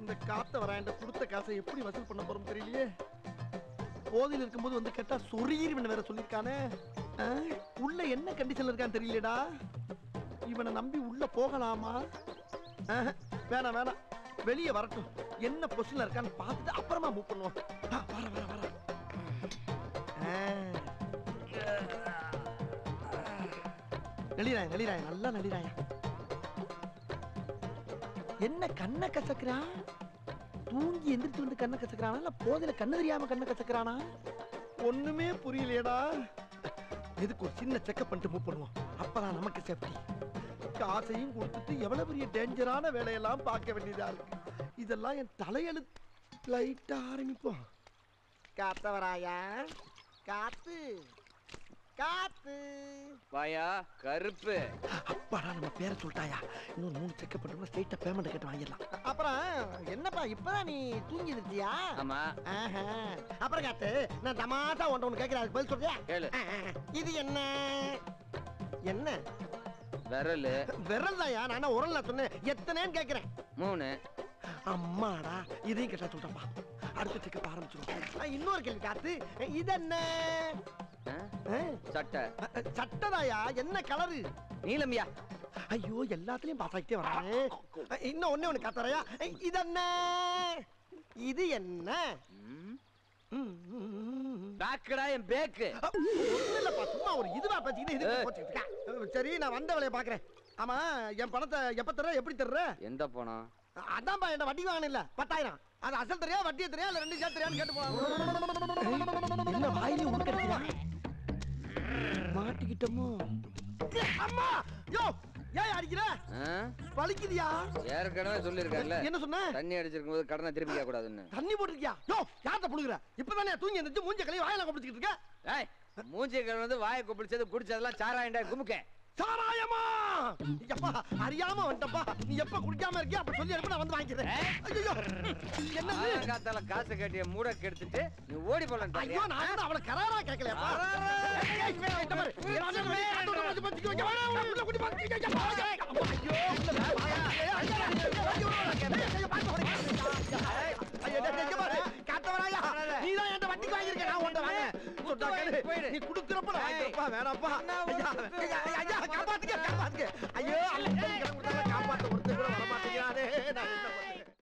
இந்த காத்த வராண்ட கொடுத்த காசை எப்படி வசூல் பண்ண போறோம் தெரியலையே போதையில் இருக்கும்போது வந்து கேட்டா சொரீர்வன் வேற சொல்லியிருக்கானே ஆ? உள்ள என்ன கண்டிஷன்ல இருக்கான்னு தெரியலடா இவனை நம்பி உள்ள போகலாமா ஆஹ், வேணாம் வேணாம் வெளியே வரட்டும் என்ன பொசிஷன்ல இருக்கான்னு பார்த்துட்டு அப்புறமா மூவ் பண்ணுவோம் ஆ, வர வர வர ஆ. நளிராய நளிராய நல்லா நளிராய என்ன கண்ணை கசக்குறான் தூங்கி எந்திரிச்சு வந்து கண்ணை கசக்குறானா இல்ல போதையில கண்ணு தெரியாம கண்ணை கசக்குறானா ஒண்ணுமே புரியலையேடா எதுக்கு ஒரு சின்ன செக்கப் பண்ணிட்டு மூவ் பண்ணுவோம் அப்பதான் நமக்கு சேஃப்டி காசையும் கொடுத்துட்டு எவ்வளவு பெரிய டேஞ்சரான வேலையெல்லாம் பார்க்க வேண்டியதா இருக்கு இதெல்லாம் என் தலையெழுத்து லைட்டா ஆரம்பிப்போம் காத்தவராயா காத்து காத்து வாயா கருப்பு அப்பாடா நம்ம பேரை சொல்லிட்டாயா இன்னும் மூணு செக்கப் பண்ணிட்டோம்னா ஸ்ட்ரைட்டா பேமெண்ட் கேட்டு வாங்கிடலாம் அப்புறம் என்னப்பா இப்பதான் நீ தூங்கி இருந்தியா ஆமா ஆஹா. அப்புறம் காத்து நான் தமாசா ஒன்று ஒன்று கேட்கிறேன் அதுக்கு பதில் சொல்றியா கேளு ஆஹா. இது என்ன என்ன விரலு விரல் தாயா நான் என்ன உரல்ல சொன்னேன் எத்தனைன்னு கேட்கிறேன் மூணு அம்மாடா இதையும் கேட்டா சொல்றப்பா அடுத்த செக்கப் ஆரம்பிச்சிடும் இன்னொரு கேள்வி காத்து இது என்ன ஆ? ஆ? சட்டை சட்டதாயா என்ன கலரு நீலம்யா ஐயோ எல்லாத்துலயும் பாஸ் ஆகிட்டே வரானே இன்னும் ஒண்ணே ஒண்ணு காத்தறையா இது என்ன இது என்ன ம். ம், ம், ம். பேக்குடா என் பேக்கு ஒண்ணும் இல்லப்பா சும்மா ஒரு இதுவா பேசிக்கிட்டு இது ஏய். போச்சுக்கிட்டு இருக்கா. சரி நான் வந்த வேலையை பாக்குறேன் ஆமா என் பணத்தை எப்ப தர்ற எப்படி தர்ற எந்த பணம் அதான்ப்பா என்ன வட்டி வாங்கின இல்ல பத்தாயிரம் அது அசல் தெரியா வட்டியை தெரியா இல்ல ரெண்டு சேர்த்து தெரியான்னு கேட்டு போலாம் என்ன வாயிலே உட்கடிக்கிறா மாட்டிக்கிட்டோமோ அம்மா யோ ஏன் அடிக்கிற ஆ? வலிக்குதியா ஏற்கனவே சொல்லியிருக்காருல்ல என்ன சொன்ன தண்ணி அடிச்சிருக்கும் போது கடனை திருப்பி கேட்க கூடாதுன்னு தண்ணி போட்டிருக்கியா யோ யார்கிட்ட புழுகுற இப்பதானே தூங்கி எந்திரிச்சு மூஞ்ச கழுவி வாயில கொப்பிடிச்சிட்டு இருக்க ஏய் மூஞ்சி வந்து வாயை குப்பிடிச்சது குடிச்சதெல்லாம் சாராயண்டா குமுக்க சாராயமா எப்பா அறியாம வந்துட்டப்பா நீ எப்ப குடிக்காம இருக்கியா அப்ப சொல்லி அனுப்பி நான் வந்து வாங்கிக்கிறேன் ஐயோ என்னது காத்தால காசை கட்டிய மூட கெடுத்துட்டு நீ ஓடி போலாம் ஐயோ நான் கூட அவளை கராரா கேட்கலையாப்பா ஏய், ஏய், இவன் இந்த பாரு. இவன் வந்து வெளியே காட்டு விட்டு வந்து பத்திக்க வைக்க வேணாம், உள்ள உள்ள குடி பத்திக்க வைக்க. ஐயோ, உள்ள வா, வாயா. ஏய், ஐயோ, ஐயோ, ஐயோ, ஐயோ, ஐயோ, பாத்து போடு. ஐயோ, டேய், டேய், இங்க பாரு. காத்தவராயா, நீதான் என்கிட்ட வட்டிக்கு வாங்கியிருக்க, நான் உன்கிட்ட வாங்கினேன். சொன்னா கேளு. போயிடு. நீ கொடுக்குறப்ப நான் ஏய். வாங்கிக்கிறேன்ப்பா, வேணாம்ப்பா. ஐயா, ஐயா, ஐயா, காப்பாத்துங்க, காப்பாத்துங்க. ஐயோ, அல்ல, காப்பாத்த ஒருத்தர் கூட வர மாட்டேங்கிறானே. நான் என்ன